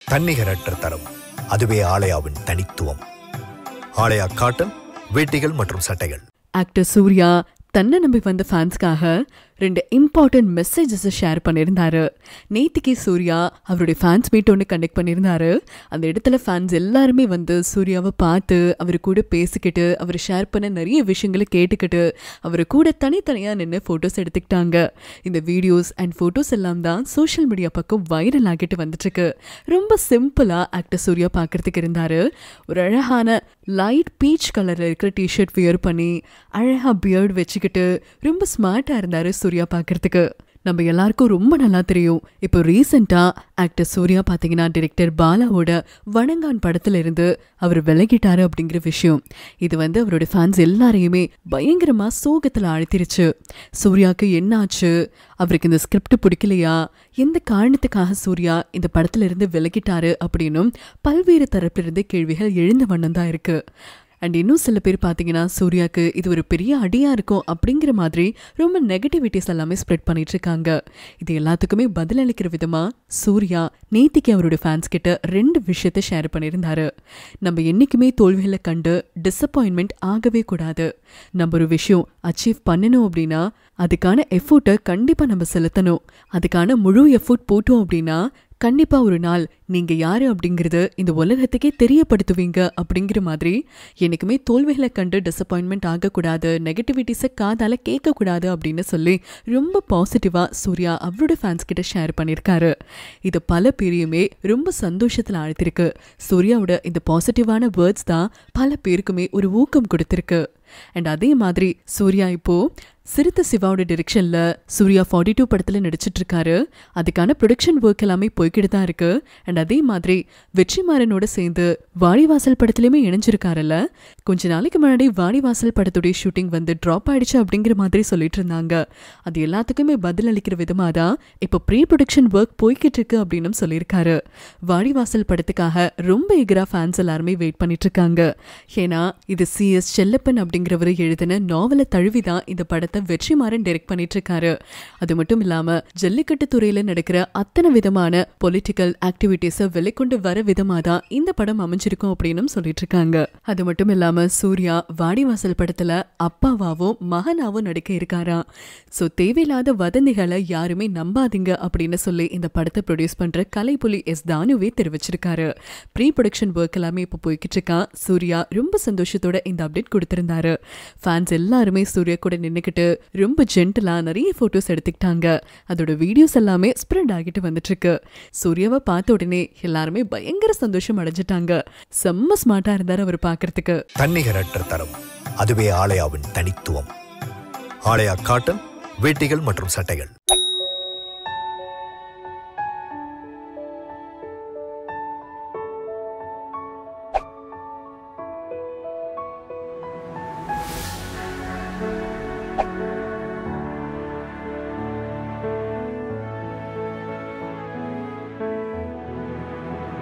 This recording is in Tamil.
தன்னிகரற்ற தரம் அதுவே ஆலயாவின் தனித்துவம் ஆலயா காட்டன் வேட்டிகள் மற்றும் சட்டைகள் ஆக்டர் சூர்யா தன்னை நம்பி வந்த ஃபேன்ஸ்க்காக ரெண்டு இம்பார்ட்டன்ட் மெசேஜஸை ஷேர் பண்ணியிருந்தாரு நேத்திக்கு சூர்யா அவருடைய ஃபேன்ஸ் மீட் ஒன்று கண்டக்ட் பண்ணியிருந்தாரு அந்த இடத்துல ஃபேன்ஸ் எல்லாருமே வந்து சூர்யாவை பார்த்து அவர் கூட பேசிக்கிட்டு அவர் ஷேர் பண்ண நிறைய விஷயங்களை கேட்டுக்கிட்டு அவர் கூட தனித்தனியாக நின்று ஃபோட்டோஸ் எடுத்துக்கிட்டாங்க இந்த வீடியோஸ் அண்ட் ஃபோட்டோஸ் எல்லாம் தான் சோஷியல் மீடியா பக்கம் வைரல் ஆகிட்டு வந்துட்டுருக்கு ரொம்ப சிம்பிளாக ஆக்டர் சூர்யா பார்க்கறதுக்கு இருந்தார் ஒரு அழகான லைட் பீச் கலரில் இருக்கிற டிஷர்ட் வியர் பண்ணி அழகாக பியர்ட் வச்சுக்கிட்டு ரொம்ப ஸ்மார்ட்டாக இருந்தார் சூர்யா பார்க்கறதுக்கு நம்ம எல்லாருக்கும் ரொம்ப நல்லா தெரியும் இப்போ ரீசெண்டாக ஆக்டர் சூர்யா பார்த்தீங்கன்னா டிரெக்டர் பாலாவோட வணங்கான் படத்துல இருந்து அவர் விலகிட்டாரு அப்படிங்கிற விஷயம் இது வந்து அவரோட ஃபேன்ஸ் எல்லாரையுமே பயங்கரமா சோகத்தில் ஆழ்த்திருச்சு சூர்யாவுக்கு என்னாச்சு அவருக்கு இந்த ஸ்கிரிப்ட் பிடிக்கலையா எந்த காரணத்துக்காக சூர்யா இந்த படத்துல இருந்து விலகிட்டாரு அப்படின்னும் பல்வேறு தரப்பிலிருந்து கேள்விகள் எழுந்த வண்ணம் தான் இருக்கு அண்ட் இன்னும் சில பேர் பார்த்தீங்கன்னா சூர்யாக்கு இது ஒரு பெரிய அடியா இருக்கும் அப்படிங்கிற மாதிரி ரொம்ப நெகட்டிவிட்டிஸ் எல்லாமே ஸ்ப்ரெட் பண்ணிட்டு இருக்காங்க இது எல்லாத்துக்குமே பதிலளிக்கிற விதமா சூர்யா நேத்திக்கு அவரோட ஃபேன்ஸ் கிட்ட ரெண்டு விஷயத்த ஷேர் பண்ணியிருந்தாரு நம்ம என்னைக்குமே தோல்விகளை கண்டு டிசப்பாயின்மெண்ட் ஆகவே கூடாது நம்ம ஒரு விஷயம் அச்சீவ் பண்ணணும் அப்படின்னா அதுக்கான எஃபோர்ட்டை கண்டிப்பாக நம்ம செலுத்தணும் அதுக்கான முழு எஃபோர்ட் போட்டோம் அப்படின்னா கண்டிப்பா ஒரு நாள் நீங்க யாரு அப்படிங்கறது இந்த உலகத்துக்கே தெரியப்படுத்துவீங்க அப்படிங்கிற மாதிரி எனக்குமே தோல்விகளை கண்டு டிசப்பாயின்மெண்ட் ஆகக்கூடாது நெகட்டிவிட்டிஸை காதால கேட்கக்கூடாது அப்படின்னு சொல்லி ரொம்ப பாசிட்டிவா சூர்யா அவரோட ஃபேன்ஸ் கிட்ட ஷேர் பண்ணியிருக்காரு இது பல பேரையுமே ரொம்ப சந்தோஷத்தில் ஆழ்த்திருக்கு சூர்யாவோட இந்த பாசிட்டிவான வேர்ட்ஸ் தான் பல பேருக்குமே ஒரு ஊக்கம் கொடுத்திருக்கு அண்ட் அதே மாதிரி சூர்யா இப்போ சிறுத்தை சிவாவோட டிரெக்ஷன்ல சூர்யா ஃபார்ட்டி டூ படத்துல நடிச்சிட்டு இருக்காரு அதுக்கான ப்ரொடக்ஷன் ஒர்க் எல்லாமே போய்கிட்டு தான் இருக்கு அண்ட் அதே மாதிரி வெற்றிமாறனோட சேர்ந்து வாடிவாசல் படத்துலயுமே இணைஞ்சிருக்காருல்ல கொஞ்ச நாளைக்கு முன்னாடி வாடிவாசல் படத்துடைய ஷூட்டிங் வந்து ட்ராப் ஆயிடுச்சு அப்படிங்கிற மாதிரி சொல்லிட்டு இருந்தாங்க அது எல்லாத்துக்குமே பதில் அளிக்கிற விதமாக தான் இப்போ ப்ரீ ப்ரொடக்ஷன் ஒர்க் போய்கிட்டு இருக்கு அப்படின்னு சொல்லியிருக்காரு வாடிவாசல் படத்துக்காக ரொம்ப எகரா ஃபேன்ஸ் எல்லாருமே வெயிட் பண்ணிட்டு இருக்காங்க ஏன்னா இது சி எஸ் செல்லப்பன் அப்படிங்கிறவர் எழுதின நாவலை தழுவி தான் இந்த படத்தை வெற்றிமாறன் டைரக்ட் பண்ணிட்டு இருக்காரு அது மட்டும் இல்லாம ஜல்லிக்கட்டு துறையில நடக்கிற அத்தனை விதமான பொலிட்டிக்கல் ஆக்டிவிட்டிஸை வெளிக்கொண்டு வர விதமா தான் இந்த படம் அமைஞ்சிருக்கும் அப்படின்னு சொல்லிட்டு இருக்காங்க அது மட்டும் இல்லாம சூர்யா வாடிவாசல் படத்துல அப்பாவாவும் மகனாவும் நடிக்க இருக்காராம் ஸோ தேவையில்லாத வதந்திகளை யாருமே நம்பாதீங்க அப்படின்னு சொல்லி இந்த படத்தை ப்ரொடியூஸ் பண்ற கலைப்புலி எஸ் தானுவே தெரிவிச்சிருக்காரு ப்ரீ ப்ரொடக்ஷன் ஒர்க் எல்லாமே இப்போ போய்கிட்டு இருக்கான் சூர்யா ரொம்ப சந்தோஷத்தோட இந்த அப்டேட் கொடுத்திருந்தாரு ஃபேன்ஸ் எல்லாருமே சூர்யா கூட நின்னுக்கிட்டு ரொம்ப ஜென்டலா நிறைய போட்டோஸ் எடுத்துக்கிட்டாங்க அதோட வீடியோஸ் எல்லாமே ஸ்ப்ரெட் ஆகிட்டு வந்துட்டு இருக்கு சூர்யாவை பார்த்த உடனே எல்லாருமே பயங்கர சந்தோஷம் அடைஞ்சிட்டாங்க செம்ம ஸ்மார்ட்டா இருந்தாரு அவர் பார்க்கறதுக்கு தன்னிகரற்ற தரம் அதுவே ஆலயாவின் தனித்துவம் ஆலயா காட்டன் வேட்டிகள் மற்றும் சட்டைகள்